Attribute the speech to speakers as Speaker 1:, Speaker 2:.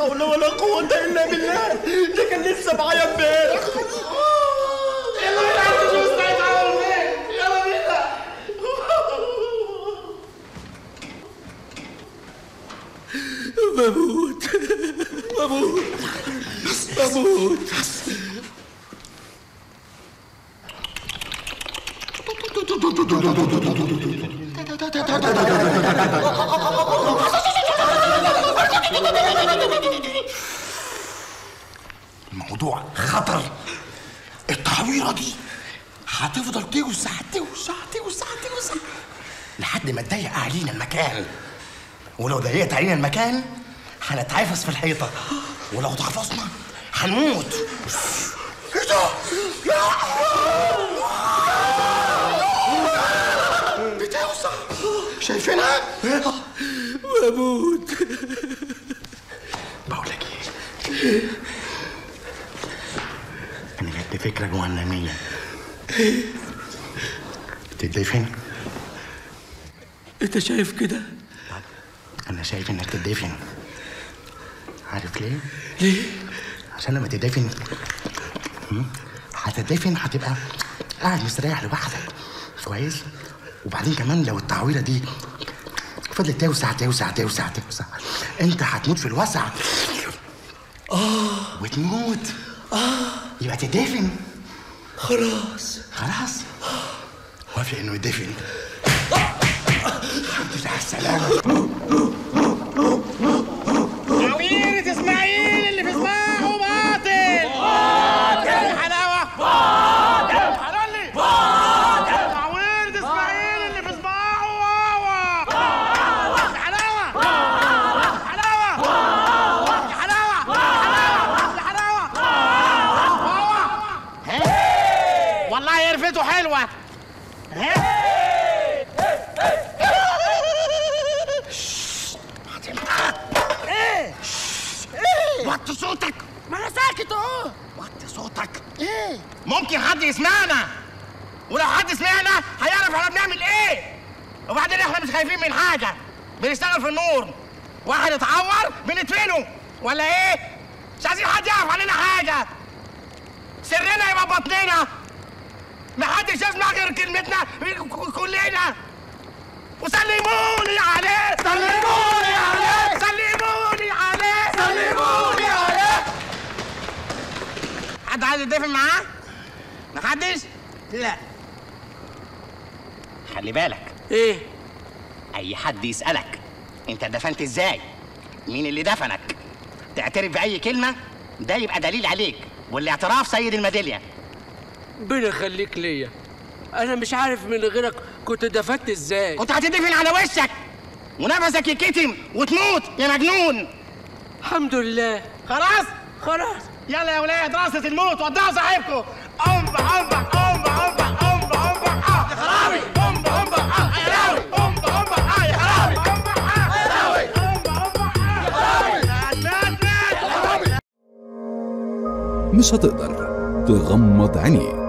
Speaker 1: حول ولا قوة إلا بالله ده كان لسه معايا امبارح
Speaker 2: يلا بينا عايز نشوف سعيد عمل فين يلا بينا
Speaker 1: بموت بموت بموت
Speaker 3: الموضوع خطر التعويرة دي هتفضل توسع توسع توسع توسع لحد ما تضيق علينا المكان ولو ضيقت علينا المكان هنتعفس في الحيطة ولو اتعفصنا هنموت ايه ده؟ بتوسع شايفينها؟
Speaker 1: بموت
Speaker 3: بقول لك ايه انا جت فكره جهنميه تدفن
Speaker 1: انت شايف كده
Speaker 3: انا شايف انك تدفن عارف ليه
Speaker 1: ليه
Speaker 3: عشان لما تدفن هم؟ هتدفن هتبقى قاعد مستريح لوحدك كويس وبعدين كمان لو التعويره دي فضلت توسع توسع توسع توسع انت هتموت في الوسع اه وتموت اه يبقى تدفن
Speaker 1: خلاص
Speaker 3: خلاص وافق انه يدفن الحمد لله على السلامه
Speaker 2: تعويرة اسماعيل اللي في صباعه باطل باطل حلاوة باطل حلالي باطل تعويرة اسماعيل اللي في صباعه واوا حلاوة حلاوة حلاوة حلاوة حلاوة واوا والله قرفته حلوة ها ايه ايه
Speaker 3: وطي صوتك
Speaker 2: ما انا ساكت اهو
Speaker 3: وطي صوتك
Speaker 2: ايه
Speaker 3: ممكن حد يسمعنا ولو حد سمعنا هيعرف احنا بنعمل ايه وبعدين احنا مش خايفين من حاجه بنشتغل في النور واحد اتعور بندفنه ولا ايه مش عايزين حد يعرف عننا حاجه سرنا يبقى بطننا محدش يسمع غير كلمتنا كلنا وسلموني عليه سلموني عليه سلموني عليه سلموني عليه حد عايز يتفق معاه؟ محدش؟ لا خلي بالك
Speaker 1: ايه
Speaker 3: اي حد يسالك انت دفنت ازاي مين اللي دفنك تعترف باي كلمه ده يبقى دليل عليك والاعتراف سيد الميداليه
Speaker 1: ربنا يخليك ليا انا مش عارف من غيرك كنت دفنت ازاي
Speaker 3: كنت هتدفن على وشك ونفسك يكتم وتموت يا مجنون
Speaker 1: الحمد لله
Speaker 3: خلاص
Speaker 1: خلاص
Speaker 3: يلا يا ولاد راسة الموت ودعوا صاحبكم أمبا أمبا أمبا أمبا أمبا أمبا آه يا خرابي أمبا أمبا آه يا خرابي أمبا أمبا آه يا خرابي أمبا آه يا خرابي أمبا أمبا آه يا خرابي
Speaker 4: مش هتقدر تغمض عينيك